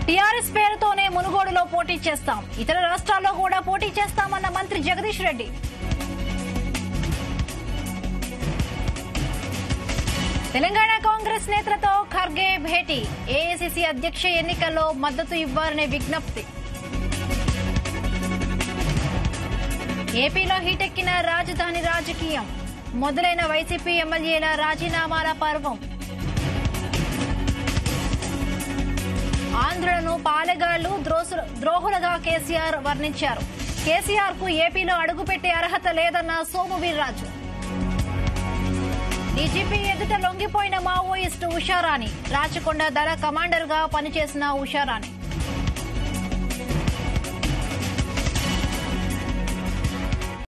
TRS పేరుతోనే మునుగోడులో పోటీ చేస్తాం ఇతర రాష్ట్రాల్లో కూడా పోటీ చేస్తామన్న మంత్రి జగదీష్ రెడ్డి తెలంగాణ కాంగ్రెస్ నేతలతో ఖర్గే భేటీ ఏఐసిసి అధ్యక్ష ఎన్నికల్లో మద్దతు ఇవ్వాలనే విజ్ఞప్తి ఏపీలో హీటెక్కిన రాజధాని రాజకీయం మొదలైన వైసీపీ ఎమ్మెల్యేల రాజీనామాల పర్వం ఆంధ్రులను పాలెగాళ్లు ద్రోసు- ద్రోహులుగా కేసీఆర్ వర్ణించారు కేసీఆర్ కు ఏపీలో అడుగుపెట్టే అర్హత లేదన్న సోము వీర్రాజు డీజీపీ ఎదుట లొంగిపోయిన మావోయిస్టు ఉషారాణి రాచకొండ దళ కమాండర్ గా పనిచేసిన ఉషారాణి